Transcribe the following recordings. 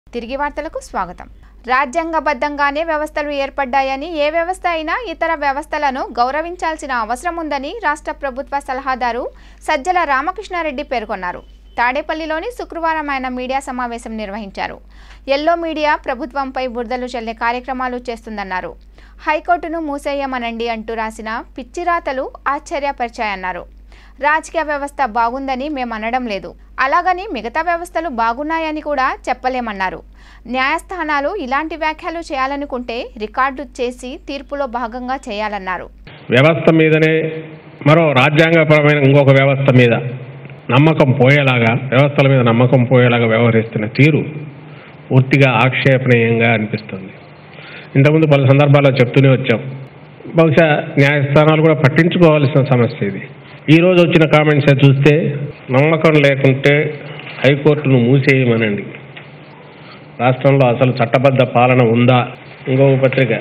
తిరిగి వార్తలకు స్వాగతం రాజ్యాంగబద్ధంగానే వ్యవస్థలు ఏర్పడ్డాయని ఏ వ్యవస్థ అయినా ఇతర వ్యవస్థలను గౌరవించాల్సిన అవసరం ఉందని రాష్ట్ర ప్రభుత్వ సలహాదారు సజ్జల రామకృష్ణారెడ్డి పేర్కొన్నారు తాడేపల్లిలోని శుక్రవారం ఆయన మీడియా సమావేశం నిర్వహించారు ఎల్లో మీడియా ప్రభుత్వంపై బురదలు చల్లే కార్యక్రమాలు చేస్తుందన్నారు హైకోర్టును మూసేయమనండి అంటూ రాసిన పిచ్చిరాతలు ఆశ్చర్యపరిచాయన్నారు రాజకీయ వ్యవస్థ బాగుందని మేము అనడం లేదు అలాగని మిగతా వ్యవస్థలు బాగున్నాయని కూడా చెప్పలేమన్నారు న్యాయస్థానాలు ఇలాంటి వ్యాఖ్యలు చేయాలనుకుంటే రికార్డు చేసి తీర్పులో భాగంగా చేయాలన్నారు వ్యవస్థ మీదనే మరో రాజ్యాంగపరమైన ఇంకొక వ్యవస్థ మీద నమ్మకం పోయేలాగా వ్యవస్థల మీద నమ్మకం పోయేలాగా వ్యవహరిస్తున్న తీరు పూర్తిగా ఆక్షేపణీయంగా అనిపిస్తుంది ఇంతకుముందు పలు సందర్భాల్లో చెప్తూనే వచ్చాం బహుశా న్యాయస్థానాలు కూడా పట్టించుకోవాల్సిన సమస్య ఇది ఈ రోజు వచ్చిన కామెంట్స్ చూస్తే నమ్మకం లేకుంటే హైకోర్టును మూసేయమనండి రాష్ట్రంలో అసలు చట్టబద్ధ పాలన ఉందా ఇంకొక పత్రిక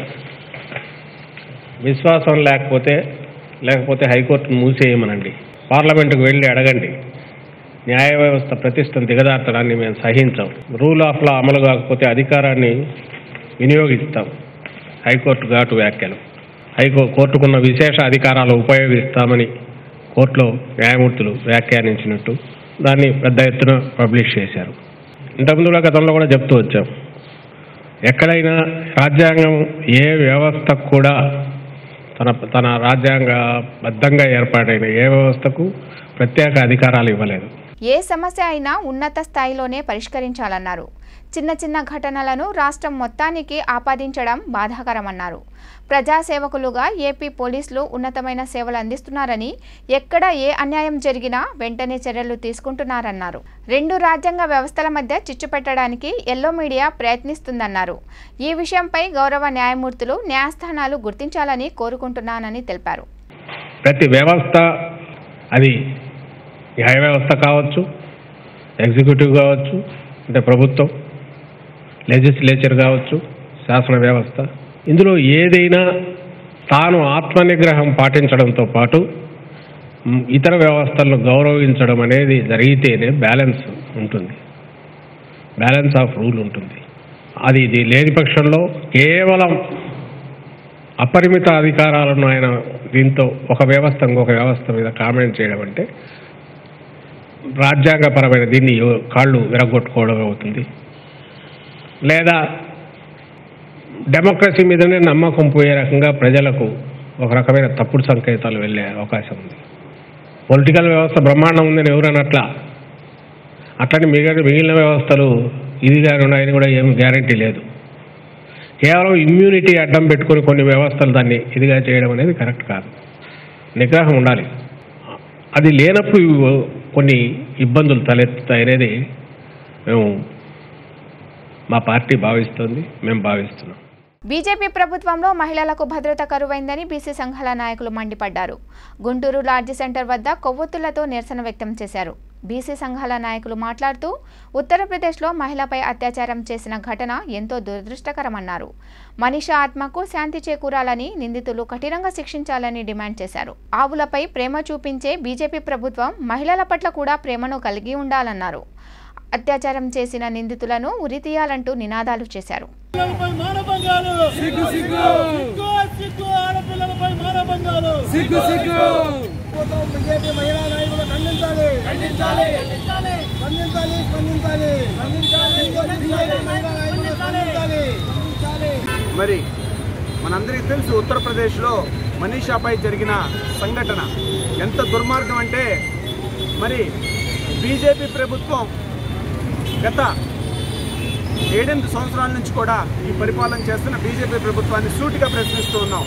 విశ్వాసం లేకపోతే లేకపోతే హైకోర్టును మూసేయమనండి పార్లమెంటుకు వెళ్ళి అడగండి న్యాయ వ్యవస్థ ప్రతిష్టను దిగదార్చడాన్ని మేము సహించాం రూల్ ఆఫ్ లా అమలు కాకపోతే అధికారాన్ని వినియోగిస్తాం హైకోర్టు ఘాటు వ్యాఖ్యలు హైకో కోర్టుకున్న విశేష అధికారాలు ఉపయోగిస్తామని కోర్టులో న్యాయమూర్తులు వ్యాఖ్యానించినట్టు దాన్ని పెద్ద ఎత్తున పబ్లిష్ చేశారు ఇంతకుముందు కూడా గతంలో కూడా చెప్తూ వచ్చాం ఎక్కడైనా రాజ్యాంగం ఏ వ్యవస్థకు కూడా తన తన రాజ్యాంగబద్ధంగా ఏర్పాటైన ఏ వ్యవస్థకు ప్రత్యేక అధికారాలు ఇవ్వలేదు ఏ సమస్య అయినా ఉన్నత స్థాయిలోనే పరిష్కరించాలన్నారు చిన్న చిన్న ఘటనలను రాష్ట్రం మొత్తానికి ఆపాదించడం బాధాకరమన్నారు ప్రజాసేవకులుగా ఏపీ పోలీసులు ఉన్నతమైన సేవలు అందిస్తున్నారని ఎక్కడ ఏ అన్యాయం జరిగినా వెంటనే చర్యలు తీసుకుంటున్నారన్నారు రెండు రాజ్యాంగ వ్యవస్థల మధ్య చిచ్చు పెట్టడానికి ఎల్లో మీడియా ప్రయత్నిస్తుందన్నారు ఈ విషయంపై గౌరవ న్యాయమూర్తులు న్యాయస్థానాలు గుర్తించాలని కోరుకుంటున్నానని తెలిపారు ప్రతి వ్యవస్థ అది న్యాయ వ్యవస్థ కావచ్చు ఎగ్జిక్యూటివ్ కావచ్చు అంటే ప్రభుత్వం లెజిస్లేచర్ కావచ్చు శాసన వ్యవస్థ ఇందులో ఏదైనా తాను ఆత్మనిగ్రహం పాటించడంతో పాటు మ్, ఇతర వ్యవస్థలను గౌరవించడం అనేది జరిగితేనే బ్యాలెన్స్ ఉంటుంది బ్యాలెన్స్ ఆఫ్ రూల్ ఉంటుంది అది ఇది లేని పక్షంలో కేవలం అపరిమిత అధికారాలను ఆయన దీంతో ఒక వ్యవస్థ ఇంకొక వ్యవస్థ మీద కామెంట్ చేయడం అంటే రాజ్యాంగపరమైన దీన్ని ఎవ- కాళ్ళు విరగొట్టుకోవడం అవుతుంది లేదా డెమోక్రసీ మీదనే నమ్మకం పోయే రకంగా ప్రజలకు ఒక రకమైన తప్పుడు సంకేతాలు వెళ్ళే అవకాశం ఉంది పొలిటికల్ వ్యవస్థ బ్రహ్మాండం ఉందని ఎవరనట్లా అట్లని మిగిలిన మిగిలిన వ్యవస్థలు ఇదిగా ఉన్నాయని కూడా ఏం గ్యారంటీ లేదు కేవలం ఇమ్యూనిటీ అడ్డం పెట్టుకొని కొన్ని వ్యవస్థలు దాన్ని ఇదిగా చేయడం అనేది కరెక్ట్ కాదు నిగ్రహం ఉండాలి అది లేనప్పుడు ఇవి కొన్ని ఇబ్బందులు తలెత్తుతాయి అనేది మేము మా పార్టీ భావిస్తుంది మేము భావిస్తున్నాం బీజేపీ ప్రభుత్వంలో మహిళలకు భద్రత కరువైందని బీసీ సంఘాల నాయకులు మండిపడ్డారు గుంటూరు లాడ్జి సెంటర్ వద్ద కొవ్వొత్తులతో నిరసన వ్యక్తం చేశారు బీసీ సంఘాల నాయకులు మాట్లాడుతూ ఉత్తరప్రదేశ్లో మహిళపై అత్యాచారం చేసిన ఘటన ఎంతో దురదృష్టకరమన్నారు మనిష ఆత్మకు శాంతి చేకూరాలని నిందితులు కఠినంగా శిక్షించాలని డిమాండ్ చేశారు ఆవులపై ప్రేమ చూపించే బీజేపీ ప్రభుత్వం మహిళల పట్ల కూడా ప్రేమను కలిగి ఉండాలన్నారు అత్యాచారం చేసిన నిందితులను ఉరితీయాలంటూ నినాదాలు చేశారు పిల్లలపై మానభంగాలు సిగ్గు సిగ్గు సిగ్గు సిగ్గు ఆడపిల్లలపై మానభంగాలు సిగ్గు సిగ్గు బీజేపీ మహిళా నాయకులు ఖండించాలి ఖండించాలి ఖండించాలి స్పందించాలి స్పందించాలి స్పందించాలి బీజేపీ మహిళా నాయకులు ఖండించాలి మరి మనందరికీ తెలుసు ఉత్తరప్రదేశ్లో మనీషాపై జరిగిన సంఘటన ఎంత దుర్మార్గం అంటే మరి బీజేపీ ప్రభుత్వం గత ఏడెనిమిది సంవత్సరాల నుంచి కూడా ఈ పరిపాలన చేస్తున్న బీజేపీ ప్రభుత్వాన్ని సూటిగా ప్రశ్నిస్తూ ఉన్నాం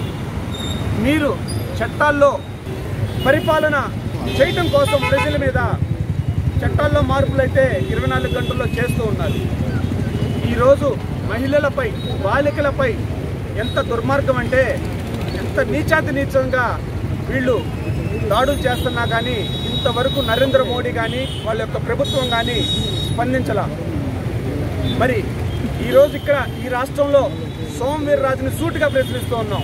మీరు చట్టాల్లో పరిపాలన చేయటం కోసం ప్రజల మీద చట్టాల్లో మార్పులైతే ఇరవై నాలుగు గంటల్లో చేస్తూ ఉన్నారు ఈరోజు మహిళలపై బాలికలపై ఎంత దుర్మార్గం అంటే ఎంత నీచాతి నీచంగా వీళ్ళు దాడులు చేస్తున్నా కానీ ఇంతవరకు నరేంద్ర మోడీ కానీ వాళ్ళ యొక్క ప్రభుత్వం కానీ స్పందించలా మరి ఈరోజు ఇక్కడ ఈ రాష్ట్రంలో సోమవీర్ రాజుని సూటిగా ప్రశ్నిస్తూ ఉన్నాం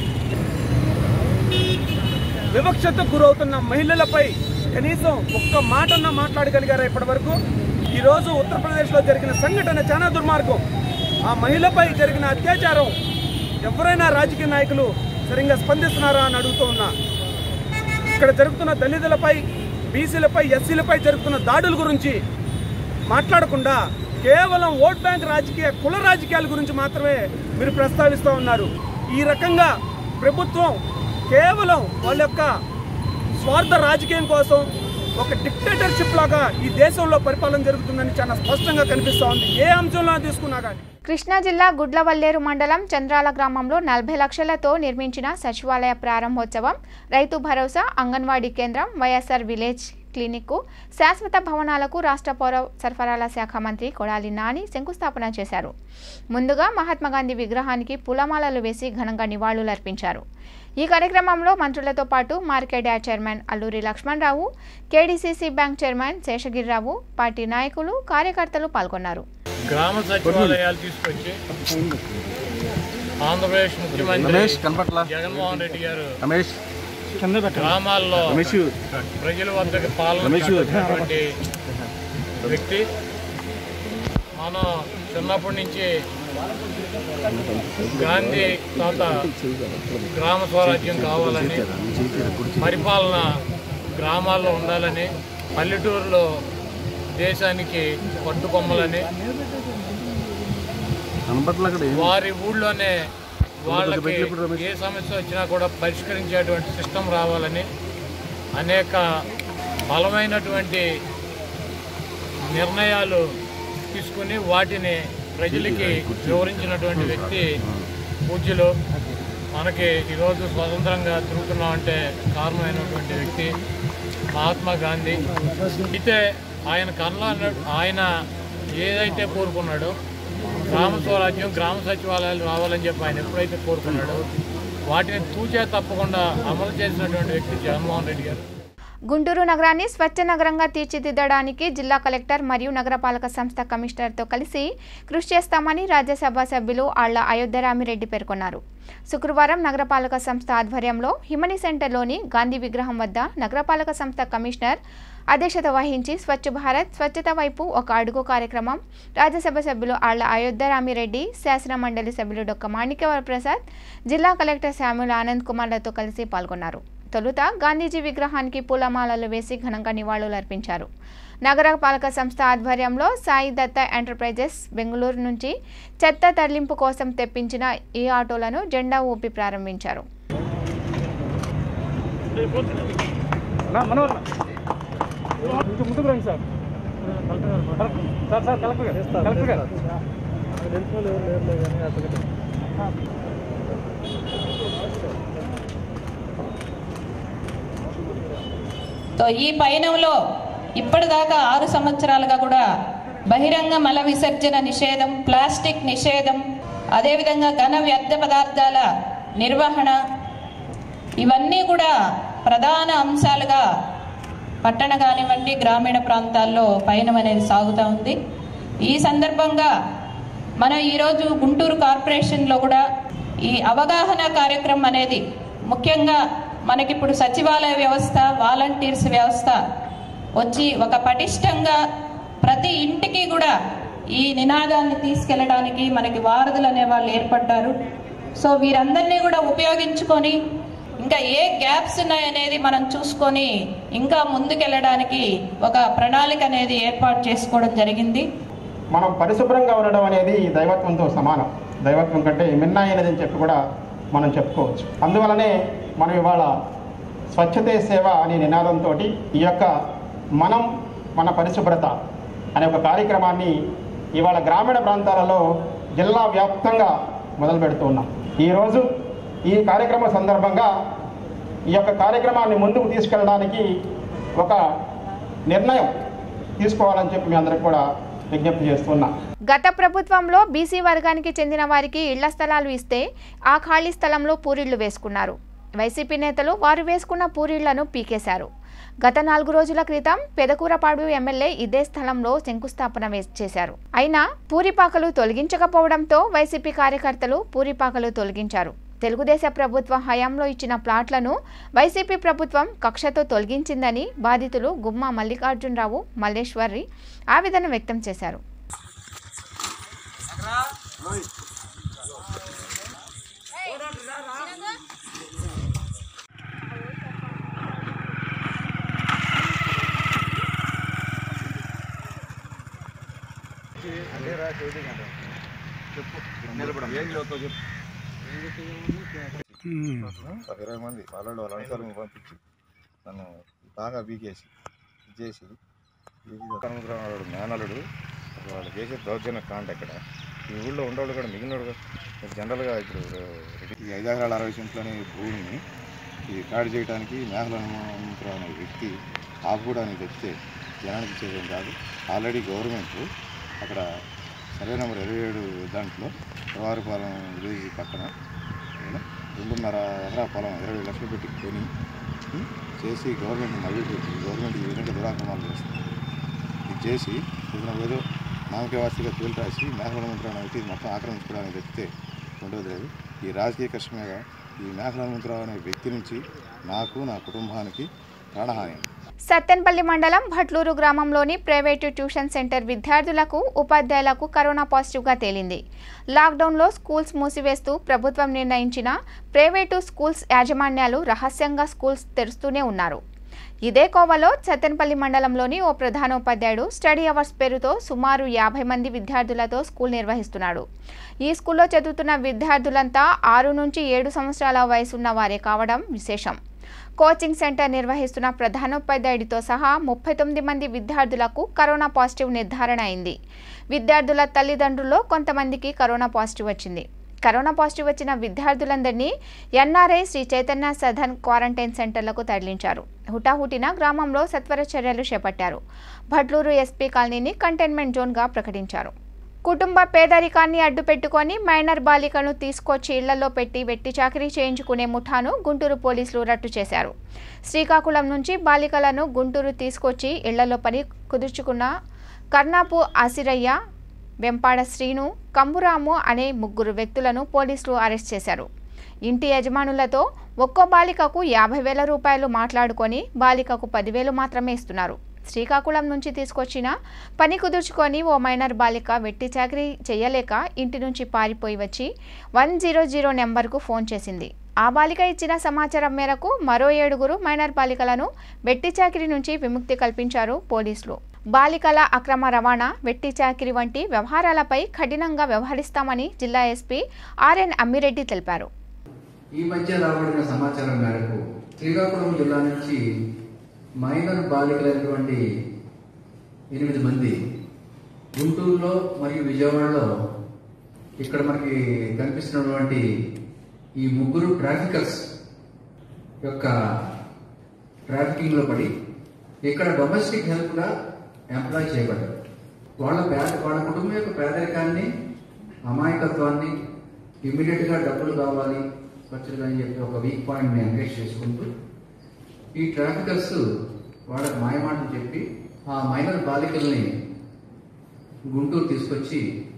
వివక్షతకు గురవుతున్న మహిళలపై కనీసం ఒక్క మాటన్నా మాట్లాడగలిగారా ఇప్పటి వరకు ఈరోజు ఉత్తరప్రదేశ్లో జరిగిన సంఘటన చాలా దుర్మార్గం ఆ మహిళపై జరిగిన అత్యాచారం ఎవరైనా రాజకీయ నాయకులు సరిగ్గా స్పందిస్తున్నారా అని అడుగుతూ ఉన్నా ఇక్కడ జరుగుతున్న దళితులపై బీసీలపై ఎస్సీలపై జరుగుతున్న దాడుల గురించి మాట్లాడకుండా కేవలం ఓట్ బ్యాంక్ రాజకీయ కుల రాజకీయాల గురించి మాత్రమే మీరు ప్రస్తావిస్తూ ఉన్నారు ఈ రకంగా ప్రభుత్వం కేవలం వాళ్ళ యొక్క స్వార్థ రాజకీయం కోసం ఒక డిక్టేటర్షిప్ లాగా ఈ దేశంలో పరిపాలన జరుగుతుందని చాలా స్పష్టంగా కనిపిస్తూ ఉంది ఏ అంశంలో తీసుకున్నా కానీ కృష్ణా జిల్లా గుడ్లవల్లేరు మండలం చంద్రాల గ్రామంలో నలభై లక్షలతో నిర్మించిన సచివాలయ ప్రారంభోత్సవం రైతు భరోసా అంగన్వాడీ కేంద్రం వైఎస్ఆర్ విలేజ్ క్లినిక్కు శాశ్వత భవనాలకు రాష్ట్ర పౌర సరఫరాల శాఖ మంత్రి కొడాలి నాని శంకుస్థాపన చేశారు ముందుగా మహాత్మా గాంధీ విగ్రహానికి పూలమాలలు వేసి ఘనంగా నివాళులర్పించారు ఈ కార్యక్రమంలో మంత్రులతో పాటు market yard chairman Alluri Lakshmanarao KDCC bank chairman Seshagirirao party నాయకులు కార్యకర్తలు పాల్గొన్నారు గ్రామ సచివాలయాలు తీసుకొచ్చి ఆంధ్రప్రదేశ్ ముఖ్యమంత్రి జగన్మోహన్ రెడ్డి గారు గ్రామాల్లో ప్రజల వద్దకు పాలన చేస్తున్నటువంటి వ్యక్తి మనం చిన్నప్పటి నుంచి గాంధీ తాత గ్రామ స్వరాజ్యం కావాలని పరిపాలన గ్రామాల్లో ఉండాలని పల్లెటూరులో దేశానికి పట్టుకొమ్మలని వారి ఊళ్ళోనే వాళ్ళకి ఏ సమస్య వచ్చినా కూడా పరిష్కరించేటువంటి సిస్టమ్ రావాలని అనేక బలమైనటువంటి నిర్ణయాలు తీసుకుని వాటిని ప్రజలకి వివరించినటువంటి వ్యక్తి పూజ్యులు మనకి ఈరోజు స్వతంత్రంగా తిరుగుతున్నామంటే కారణమైనటువంటి వ్యక్తి మహాత్మా గాంధీ అయితే ఆయన కన్నా ఆయన ఏదైతే కోరుకున్నాడో గ్రామ స్వరాజ్యం గ్రామ సచివాలయాలు రావాలని చెప్పి ఆయన ఎప్పుడైతే కోరుకున్నాడో వాటిని తూచే తప్పకుండా అమలు చేసినటువంటి వ్యక్తి జగన్మోహన్ రెడ్డి గారు గుంటూరు నగరాన్ని స్వచ్ఛ నగరంగా తీర్చిదిద్దడానికి జిల్లా కలెక్టర్ మరియు నగరపాలక సంస్థ కమిషనర్తో కలిసి కృషి చేస్తామని రాజ్యసభ సభ్యులు ఆళ్ల అయోధ్యరామిరెడ్డి పేర్కొన్నారు శుక్రవారం నగరపాలక సంస్థ ఆధ్వర్యంలో హిమని సెంటర్లోని గాంధీ విగ్రహం వద్ద నగరపాలక సంస్థ కమిషనర్ అధ్యక్షత వహించి స్వచ్ఛ భారత్ స్వచ్ఛత వైపు ఒక అడుగు కార్యక్రమం రాజ్యసభ సభ్యులు ఆళ్ల అయోధ్యరామిరెడ్డి శాసన మండలి సభ్యులు డొక్క మాణిక్య ప్రసాద్ జిల్లా కలెక్టర్ శామ్యుల్ ఆనంద్ కుమార్లతో కలిసి పాల్గొన్నారు తొలుత గాంధీజీ విగ్రహానికి పూలమాలలు వేసి ఘనంగా నివాళులర్పించారు నగరపాలక సంస్థ ఆధ్వర్యంలో సాయి దత్త ఎంటర్ప్రైజెస్ బెంగళూరు నుంచి చెత్త తరలింపు కోసం తెప్పించిన ఈ ఆటోలను జెండా ఊపి ప్రారంభించారు సో ఈ పయనంలో ఇప్పటిదాకా ఆరు సంవత్సరాలుగా కూడా బహిరంగ మల విసర్జన నిషేధం ప్లాస్టిక్ నిషేధం అదేవిధంగా ఘన వ్యర్థ పదార్థాల నిర్వహణ ఇవన్నీ కూడా ప్రధాన అంశాలుగా పట్టణ కానివ్వండి గ్రామీణ ప్రాంతాల్లో పయనం అనేది సాగుతూ ఉంది ఈ సందర్భంగా మనం ఈరోజు గుంటూరు కార్పొరేషన్లో కూడా ఈ అవగాహన కార్యక్రమం అనేది ముఖ్యంగా మనకిప్పుడు సచివాలయ వ్యవస్థ వాలంటీర్స్ వ్యవస్థ వచ్చి ఒక పటిష్టంగా ప్రతి ఇంటికి కూడా ఈ నినాదాన్ని తీసుకెళ్ళడానికి మనకి వారధులు అనే వాళ్ళు ఏర్పడ్డారు సో వీరందరినీ కూడా ఉపయోగించుకొని ఇంకా ఏ గ్యాప్స్ ఉన్నాయనేది మనం చూసుకొని ఇంకా ముందుకెళ్ళడానికి ఒక ప్రణాళిక అనేది ఏర్పాటు చేసుకోవడం జరిగింది మనం పరిశుభ్రంగా ఉండడం అనేది దైవత్వంతో సమానం దైవత్వం కంటే మిన్నైనది అని చెప్పి కూడా మనం చెప్పుకోవచ్చు అందువలనే మనం ఇవాళ స్వచ్ఛతే సేవ అనే నినాదంతో ఈ యొక్క మనం మన పరిశుభ్రత అనే ఒక కార్యక్రమాన్ని ఇవాళ గ్రామీణ ప్రాంతాలలో జిల్లా వ్యాప్తంగా మొదలు పెడుతూ ఉన్నాం ఈరోజు ఈ కార్యక్రమం సందర్భంగా ఈ యొక్క కార్యక్రమాన్ని ముందుకు తీసుకెళ్ళడానికి ఒక నిర్ణయం తీసుకోవాలని చెప్పి మీ అందరికి కూడా విజ్ఞప్తి చేస్తున్నా గత ప్రభుత్వంలో బీసీ వర్గానికి చెందిన వారికి ఇళ్ల స్థలాలు ఇస్తే ఆ ఖాళీ స్థలంలో పూరిళ్లు వేసుకున్నారు వైసీపీ నేతలు వారు వేసుకున్న పూరిళ్లను పీకేశారు గత నాలుగు రోజుల క్రితం పెదకూరపాడు ఎమ్మెల్యే ఇదే స్థలంలో శంకుస్థాపన వే- చేశారు అయినా పూరిపాకలు తొలగించకపోవడంతో వైసీపీ కార్యకర్తలు పూరిపాకలు తొలగించారు తెలుగుదేశ ప్రభుత్వ హయాంలో ఇచ్చిన ప్లాట్లను వైసీపీ ప్రభుత్వం కక్షతో తొలగించిందని బాధితులు గుమ్మా మల్లికార్జునరావు మల్లేశ్వరి ఆవేదన వ్యక్తం చేశారు ఒక ఇరవై మంది వాళ్ళ వాళ్ళ అనుసరంగా పంపించి నన్ను బాగా బీకేసి చేసి వాడు మేనలుడు వాళ్ళు చేసే దౌర్జన్య కాండ ఇక్కడ ఈ ఊళ్ళో ఉండేవాళ్ళు కూడా మిగిలిన జనరల్గా ఇప్పుడు ఈ ఐదు ఎకరాల అరవై సెంట్లోని భూమిని ఈ కాడి చేయడానికి మేఘల హనుమంతరావు అనే వ్యక్తి ఆపుకోవడానికి తెస్తే జనానికి చేయడం కాదు ఆల్రెడీ గవర్నమెంట్ అక్కడ సర్వే నెంబర్ ఇరవై ఏడు దాంట్లో ప్రవారిపాలెం విలేజ్ పక్కన ఏనా, రెండున్నర ఎకరా పొలం ఇరవై లక్షలు పెట్టి కొని ఉం, చేసి గవర్నమెంట్ మళ్ళీ పెట్టి గవర్నమెంట్ ఈ విధంగా దురాక్రమాలు చేస్తుంది ఇది చేసి ఏదైనా ఏదో నామకేవాసిగా తేలి రాసి మేఘల మంత్రాన్ని అయితే ఇది మొత్తం ఆక్రమించుకోవడానికి తెచ్చితే ఉండదు లేదు ఈ రాజకీయ కష్టమేగా ఈ మేఘల మంత్రావు అనే వ్యక్తి నుంచి నాకు నా కుటుంబానికి ప్రాణహాని సత్తెనపల్లి మండలం భట్లూరు గ్రామంలోని ప్రైవేటు ట్యూషన్ సెంటర్ విద్యార్థులకు ఉపాధ్యాయులకు కరోనా పాజిటివ్గా తేలింది లాక్డౌన్లో స్కూల్స్ మూసివేస్తూ ప్రభుత్వం నిర్ణయించిన ప్రైవేటు స్కూల్స్ యాజమాన్యాలు రహస్యంగా స్కూల్స్ తెరుస్తూనే ఉన్నారు ఇదే కోవలో సత్తెనపల్లి మండలంలోని ఓ ప్రధానోపాధ్యాయుడు స్టడీ అవర్స్ పేరుతో సుమారు యాభై మంది విద్యార్థులతో స్కూల్ నిర్వహిస్తున్నాడు ఈ స్కూల్లో చదువుతున్న విద్యార్థులంతా ఆరు నుంచి ఏడు సంవత్సరాల వయసున్న వారే కావడం విశేషం కోచింగ్ సెంటర్ నిర్వహిస్తున్న ప్రధానోపాధ్యాయుడితో సహా ముప్పై తొమ్మిది మంది విద్యార్థులకు కరోనా పాజిటివ్ నిర్ధారణ అయింది విద్యార్థుల తల్లిదండ్రుల్లో కొంతమందికి కరోనా పాజిటివ్ వచ్చింది కరోనా పాజిటివ్ వచ్చిన విద్యార్థులందరినీ ఎన్ఆర్ఐ శ్రీ చైతన్య సదన్ క్వారంటైన్ సెంటర్లకు తరలించారు హుటాహుటిన గ్రామంలో సత్వర చర్యలు చేపట్టారు భట్లూరు ఎస్పీ కాలనీని కంటైన్మెంట్ జోన్గా ప్రకటించారు కుటుంబ పేదరికాన్ని అడ్డుపెట్టుకొని మైనర్ బాలికను తీసుకొచ్చి ఇళ్లలో పెట్టి వెట్టి చాకరీ చేయించుకునే ముఠాను గుంటూరు పోలీసులు రట్టు చేశారు శ్రీకాకుళం నుంచి బాలికలను గుంటూరు తీసుకొచ్చి ఇళ్లలో పని కుదుర్చుకున్న కర్ణాపు ఆసిరయ్య వెంపాడ శ్రీను కంబురాము అనే ముగ్గురు వ్యక్తులను పోలీసులు అరెస్ట్ చేశారు ఇంటి యజమానులతో ఒక్కో బాలికకు యాభై వేల రూపాయలు మాట్లాడుకొని బాలికకు పదివేలు మాత్రమే ఇస్తున్నారు శ్రీకాకుళం నుంచి తీసుకొచ్చిన పని కుదుర్చుకొని ఓ మైనర్ బాలిక వెట్టి చాకరీ చేయలేక ఇంటి నుంచి పారిపోయి వచ్చి వన్ జీరో జీరో నెంబర్కు ఫోన్ చేసింది ఆ బాలిక ఇచ్చిన సమాచారం మేరకు మరో ఏడుగురు మైనర్ బాలికలను వెట్టి చాకిరి నుంచి విముక్తి కల్పించారు పోలీసులు బాలికల అక్రమ రవాణా వెట్టి చాకిరి వంటి వ్యవహారాలపై కఠినంగా వ్యవహరిస్తామని జిల్లా ఎస్పీ ఆర్ఎన్ అమ్మిరెడ్డి తెలిపారు ఈ మధ్య రాబడిన సమాచారం మేరకు శ్రీకాకుళం జిల్లా నుంచి మైనర్ బాలికలైనటువంటి ఎనిమిది మంది గుంటూరులో మరియు విజయవాడలో ఇక్కడ మనకి కనిపిస్తున్నటువంటి ఈ ముగ్గురు ట్రాఫికర్స్ యొక్క ట్రాఫికింగ్లో పడి ఇక్కడ డొమెస్టిక్ హెల్ప్గా ఎంప్లాయ్ చేయబడ్డారు వాళ్ళ పేద వాళ్ళ కుటుంబం యొక్క పేదరికాన్ని అమాయకత్వాన్ని ఇమ్మీడియట్గా డబ్బులు కావాలి ఖర్చులు అని చెప్పి ఒక వీక్ పాయింట్ని ఎంకరేజ్ చేసుకుంటూ ఈ ట్రాఫికర్స్ వాళ్ళకి మాయమాటలు చెప్పి ఆ మైనర్ బాలికల్ని గుంటూరు తీసుకొచ్చి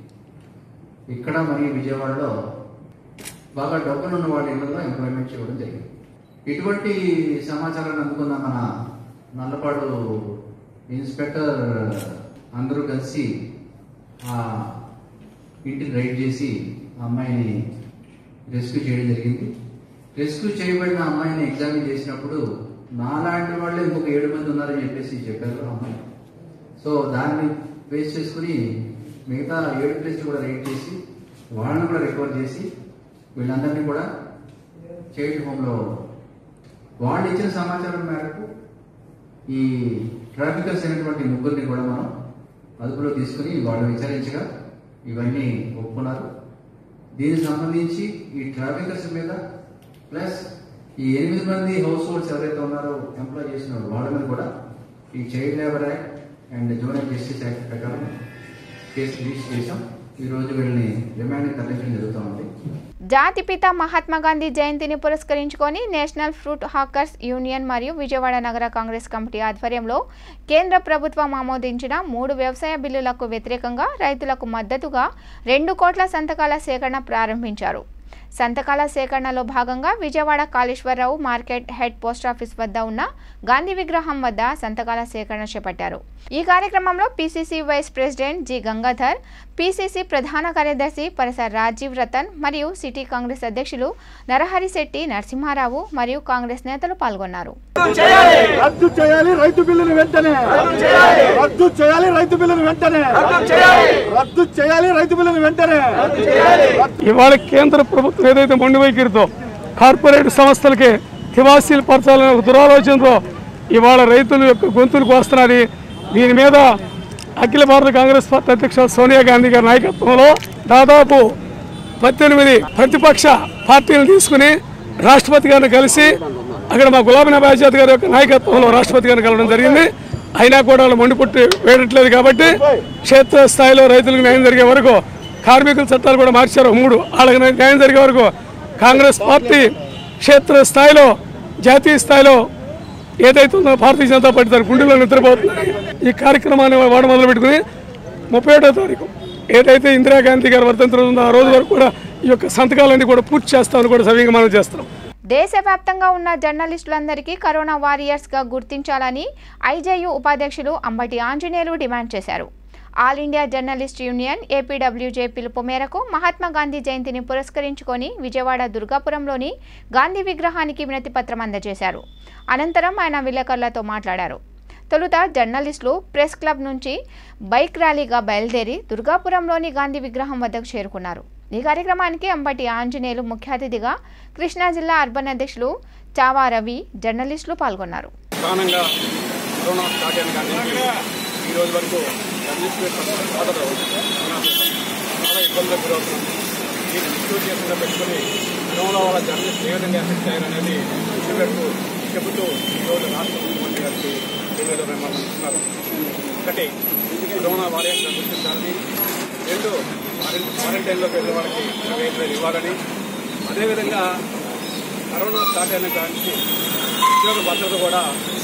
ఇక్కడ మరియు విజయవాడలో బాగా డబ్బులు ఉన్న వాళ్ళ ఇళ్లలో ఎంప్లాయ్మెంట్ చేయడం జరిగింది ఇటువంటి సమాచారాన్ని అందుకున్న మన నల్లపాడు ఇన్స్పెక్టర్ అందరూ కలిసి ఆ ఇంటిని రైడ్ చేసి ఆ అమ్మాయిని రెస్క్యూ చేయడం జరిగింది రెస్క్యూ చేయబడిన అమ్మాయిని ఎగ్జామిన్ చేసినప్పుడు నాలాంటి వాళ్ళే ఇంకొక ఏడు మంది ఉన్నారని చెప్పేసి చెప్పారు ఆ అమ్మాయి సో దాన్ని బేస్ చేసుకుని మిగతా ఏడు ప్లేస్లు కూడా రైడ్ చేసి వాళ్ళని కూడా రికవర్ చేసి వీళ్ళందరినీ కూడా చైల్డ్ హోమ్లో వాళ్ళు ఇచ్చిన సమాచారం మేరకు ఈ ట్రాఫికర్స్ అయినటువంటి ముగ్గురిని కూడా మనం అదుపులో తీసుకుని వాళ్ళు విచారించగా ఇవన్నీ ఒప్పుకున్నారు దీనికి సంబంధించి ఈ ట్రాఫికర్స్ మీద ప్లస్ ఈ ఎనిమిది మంది హౌస్ హోల్డ్స్ ఎవరైతే ఉన్నారో ఎంప్లాయ్ చేసిన వాళ్ళ మీద కూడా ఈ child labour act and junior justice act ప్రకారం కేసు రిజిస్టర్ చేశాం ఈ రోజు వీళ్ళని రిమాండ్ తరలించడం జరుగుతూ ఉంది జాతిపిత మహాత్మా గాంధీ జయంతిని పురస్కరించుకొని నేషనల్ ఫ్రూట్ హాకర్స్ యూనియన్ మరియు విజయవాడ నగర కాంగ్రెస్ కమిటీ ఆధ్వర్యంలో కేంద్ర ప్రభుత్వం ఆమోదించిన మూడు వ్యవసాయ బిల్లులకు వ్యతిరేకంగా రైతులకు మద్దతుగా రెండు కోట్ల సంతకాల సేకరణ ప్రారంభించారు సంతకాల సేకరణలో భాగంగా Vijayawada Kaleswararao market head post office వద్ద ఉన్న గాంధీ విగ్రహం వద్ద సంతకాల సేకరణ చేపట్టారు ఈ కార్యక్రమంలో PCC vice president G Gangadhar PCC ప్రధాన కార్యదర్శి పరిసర్ రాజీవ్ రతన్ మరియు సిటీ కాంగ్రెస్ అధ్యక్షులు నరహరి శెట్టి నరసింహారావు మరియు కాంగ్రెస్ నేతలు పాల్గొన్నారు రద్దు చేయాలి రైతు బిల్లును వెంటనే రద్దు చేయాలి రైతు బిల్లును వెంటనే రద్దు చేయాలి రైతు బిల్లును వెంటనే ఇవాళ కేంద్ర ప్రభుత్వం ఏదైతే మొండి వైఖరితో కార్పొరేట్ సంస్థలకి తివాసీలు పరచాలనే ఒక దురాలోచనతో ఇవాళ రైతుల యొక్క గొంతులు కోస్తున్నది దీని మీద అఖిల భారత కాంగ్రెస్ పార్టీ అధ్యక్షులు సోనియా గాంధీ గారి నాయకత్వంలో దాదాపు పద్దెనిమిది ప్రతిపక్ష పార్టీలను తీసుకుని రాష్ట్రపతి గారిని కలిసి అక్కడ మా గులాబీ నబీ ఆజాద్ గారి యొక్క నాయకత్వంలో రాష్ట్రపతి గారిని కలవడం జరిగింది అయినా కూడా వాళ్ళు మండిపుట్టి వేయట్లేదు కాబట్టి క్షేత్ర స్థాయిలో రైతులకు న్యాయం జరిగే వరకు కార్మికుల చట్టాలు కూడా మార్చారు మూడు వాళ్ళకి న్యాయం జరిగే వరకు కాంగ్రెస్ పార్టీ క్షేత్ర స్థాయిలో జాతీయ స్థాయిలో ఏదైతే ఉందో భారతీయ జనతా పార్టీ దాని గుండెలో నిద్రపోతుంది ఈ కార్యక్రమాన్ని వాడ మొదలు పెట్టుకుని ముప్పై ఒకటో తారీఖు ఏదైతే ఇందిరాగాంధీ గారి వర్ధంతి రోజు ఉందో ఆ రోజు వరకు కూడా ఈ యొక్క సంతకాలన్నీ కూడా పూర్తి చేస్తామని కూడా సవ్యంగా మనం చేస్తున్నాం దేశవ్యాప్తంగా ఉన్న జర్నలిస్టులందరికీ కరోనా వారియర్స్గా గుర్తించాలని ఐజేయు ఉపాధ్యక్షులు అంబటి ఆంజనేయులు డిమాండ్ చేశారు all India journalist union APWJ పిలుపు మేరకు మహాత్మా గాంధీ జయంతిని పురస్కరించుకొని విజయవాడ దుర్గాపురంలోని గాంధీ విగ్రహానికి వినతి పత్రం అందజేశారు అనంతరం ఆయన విలేకరులతో మాట్లాడారు తొలుత జర్నలిస్టులు ప్రెస్ క్లబ్ నుంచి బైక్ ర్యాలీగా బయలుదేరి దుర్గాపురంలోని గాంధీ విగ్రహం వద్దకు చేరుకున్నారు ఈ కార్యక్రమానికి అంబటి ఆంజనేయులు ముఖ్య అతిథిగా కృష్ణా జిల్లా అర్బన్ అధ్యక్షులు చావా రవి జర్నలిస్టులు పాల్గొన్నారు ప్రధానంగా కరోనా స్టార్ట్ అయిన కానీ ఈ రోజు వరకు జర్నలిస్ట్ బాధలు మనకు చాలా ఇబ్బందులకు గురవుతున్నాం దీన్ని దృష్టిలో చేయకుండా పెట్టుకుని కరోనా వల్ల జర్నలిస్ట్ ఏ విధంగా ఎఫెక్ట్ అయ్యారనేది దృష్టి పెట్టు చెబుతూ ఈరోజు రాష్ట్ర ముఖ్యమంత్రి గారికి ఏదో మేము ఇస్తున్నారు ఒకటి కరోనా వారియన్స్ గుర్తించాలని రెండు క్వారంటైన్లోకి వెళ్ళిన వాళ్ళకి ఇరవై ఐదు వేలు ఇవ్వాలని అదేవిధంగా కరోనా స్టార్ట్ అయిన దానికి ఉద్యోగ భద్రత కూడా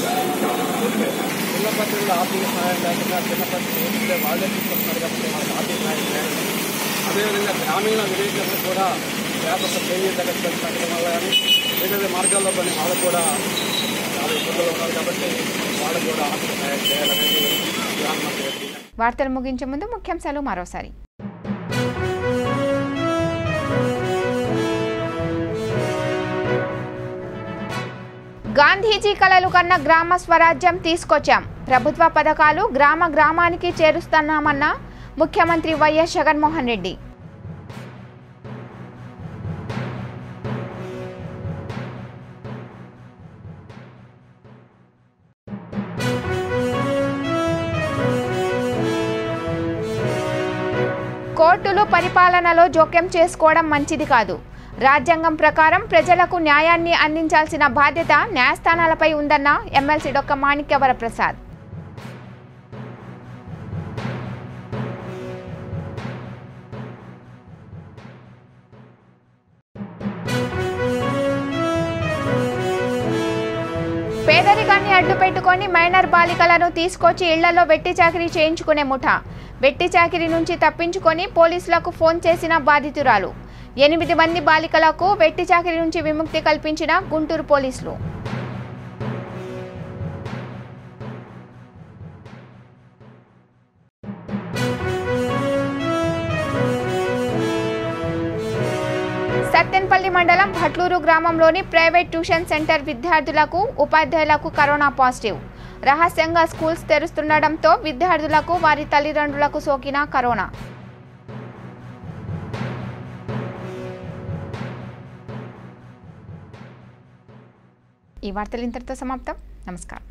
చిన్న పత్రికలు ఆర్థిక సహాయం లేకుండా చిన్న పత్రికలు ఏంటంటే వాళ్ళే తీసుకొస్తున్నారు కాబట్టి వాళ్ళకి ఆర్థిక సహాయం చేయాలి అదేవిధంగా గ్రామీణ విలేకరులు కూడా వ్యాపక ప్రేమీ తగ్గడం వల్ల కానీ వేరే మార్గాల్లో కొన్ని వాళ్ళు కూడా చాలా ఇబ్బందులు ఉన్నారు కాబట్టి వాళ్ళకు కూడా ఆర్థిక సహాయం చేయాలనేది ప్రధానమంత్రి గారి వార్తలు ముగించే ముందు ముఖ్యాంశాలు మరోసారి గాంధీజీ కలలు కన్న గ్రామ స్వరాజ్యం తీసుకొచ్చాం ప్రభుత్వ పథకాలు గ్రామ గ్రామానికి చేరుస్తున్నామన్న ముఖ్యమంత్రి వైఎస్ జగన్మోహన్ రెడ్డి కోర్టులు పరిపాలనలో జోక్యం చేసుకోవడం మంచిది కాదు రాజ్యాంగం ప్రకారం ప్రజలకు న్యాయాన్ని అందించాల్సిన బాధ్యత న్యాయస్థానాలపై ఉందన్న ఎమ్మెల్సీ డొక్క మాణిక్యవర ప్రసాద్ పేదరికాన్ని అడ్డుపెట్టుకొని మైనర్ బాలికలను తీసుకొచ్చి ఇళ్లలో వెట్టి చాకిరీ చేయించుకునే ముఠ వెట్టి చాకిరీ నుంచి తప్పించుకొని పోలీసులకు ఫోన్ చేసిన బాధితురాలు ఎనిమిది మంది బాలికలకు వెట్టి చాకిరీ నుంచి విముక్తి కల్పించిన గుంటూరు పోలీసులు సత్తెన్పల్లి మండలం భట్లూరు గ్రామంలోని ప్రైవేట్ ట్యూషన్ సెంటర్ విద్యార్థులకు ఉపాధ్యాయులకు కరోనా పాజిటివ్ రహస్యంగా స్కూల్స్ తెరుస్తుండటంతో విద్యార్థులకు వారి తల్లిదండ్రులకు సోకిన కరోనా ఈ వార్తలు ఇంతటితో సమాప్తం నమస్కారం